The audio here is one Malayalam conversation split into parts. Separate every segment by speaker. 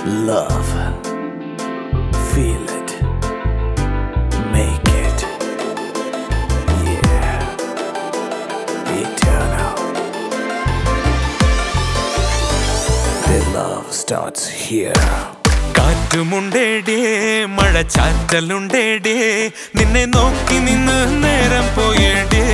Speaker 1: Love. Feel it. Make it. Yeah. Eternal. The love starts here.
Speaker 2: കാറ്റുമുണ്ടേടേ മഴ ചാറ്റലുണ്ടേടേ നിന്നെ നോക്കി നിന്ന് നേരം പോയേടേ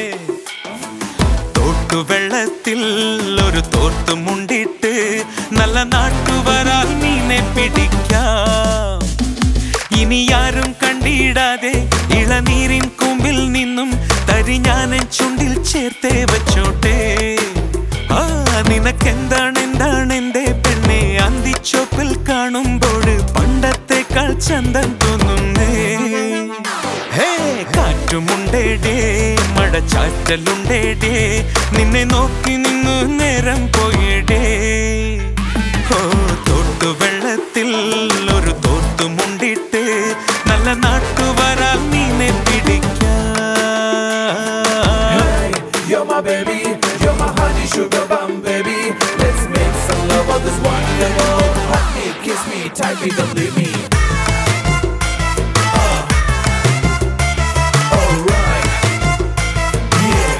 Speaker 2: തോട്ടുവെള്ളത്തിൽ ഒരു തോർത്തുമുണ്ടിട്ട് നല്ല നാട്ടുവരാൽ മീനെ പിടിക്കാം ഇനി ആരും കണ്ടിടാതെ ഇളനീരിൻ കുമ്പിൽ നിന്നും തരിഞ്ഞാനൻ ചുണ്ടിൽ ചേർത്തേ വച്ചോട്ടെ ആ നിനക്കെന്താണ് എന്താണ് എന്റെ പെണ്ണെ അന്തിച്ചോപ്പിൽ കാണുമ്പോൾ പണ്ടത്തെക്കാൾ ചന്തം തോന്നുന്നേ ഹേ കാറ്റുമുണ്ടേടേ മഴ ചാറ്റലുണ്ടേടേ നിന്നെ നോക്കി നിന്നു നേരം പോയിടേ ഓ തോട്ടുവെള്ളത്തിൽ ഒരു തോർത്തുമുണ്ടിട്ട് നല്ല നാട്ടുവരാൽ നീനെ പിടിക്കാം
Speaker 1: Hey, you're my baby, you're my honey sugar bum baby. Let's make some love on this wonderful. Hug me, kiss me, tightly, don't leave me. Uh. Alright. Yeah.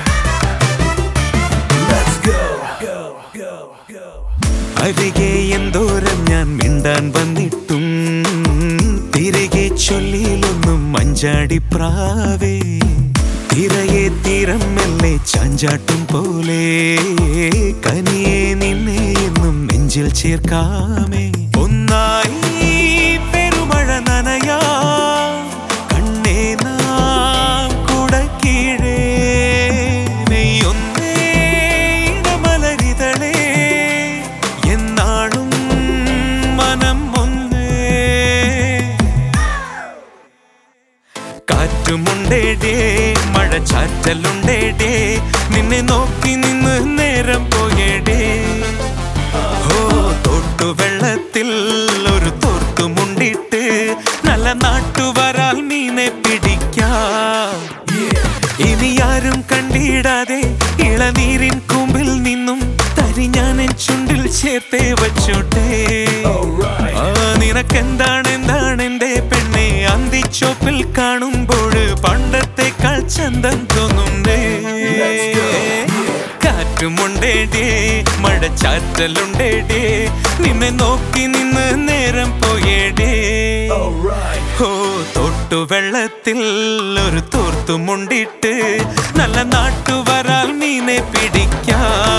Speaker 1: Let's go. Go, go, go.
Speaker 2: അരികെ എന്തോരം ഞാൻ മിണ്ടാൻ വന്നിട്ടും തിരികെ ചൊല്ലിയിലൊന്നും മഞ്ചാടി പ്രാവേ തിരയെ തീരം മെല്ലെ ചാഞ്ചാട്ടും പോലെ കനിയെ നിന്നെ എന്നും നെഞ്ചിൽ ചേർക്കാമേ ഒന്നായി പെരുമഴ നനയാ കണ്ണേ നാം കുടക്കീഴേ നെയ്യൊന്നേ ഇടമലരിതളേ എന്നാളും മനം ഒന്നേ കാറ്റുമുണ്ടേടേ മഴ ചാറ്റലുണ്ടേടേ നിന്നെ നോക്കി നിന്ന് നേരം പോയേടേ ഓ തോട്ടുവെള്ളത്തിൽ ഒരു തോർത്തുമുണ്ടിട്ട് നല്ല നാട്ടുവരാൽ മീനെ പിടിക്കാം ഇനി ആരും കണ്ടിടാതെ ഇളനീരിൻ കുമ്പിൽ നിന്നും തരിഞ്ഞാനൻ ചുണ്ടിൽ ചേർത്തേ വച്ചോട്ടെ
Speaker 1: Alright.
Speaker 2: ആ നിനക്കെന്താണ് എന്താണ് എന്റെ പെണ്ണെ അന്തിച്ചോപ്പിൽ കാണുമ്പോൾ പണ്ടത്തെക്കാൾ ചന്തം തോന്നുന്നേ
Speaker 1: Let's go.
Speaker 2: കാറ്റുമുണ്ടേടേ മഴ ചാറ്റലുണ്ടേടേ നിന്നെ നോക്കി നിന്ന് നേരം പോയേടേ
Speaker 1: Alright.
Speaker 2: ഓ തോട്ടുവെള്ളത്തിൽ ഒരു തോർത്തുമുണ്ടിട്ട് നല്ല നാട്ടുവരാൽ മീനെ പിടിക്കാം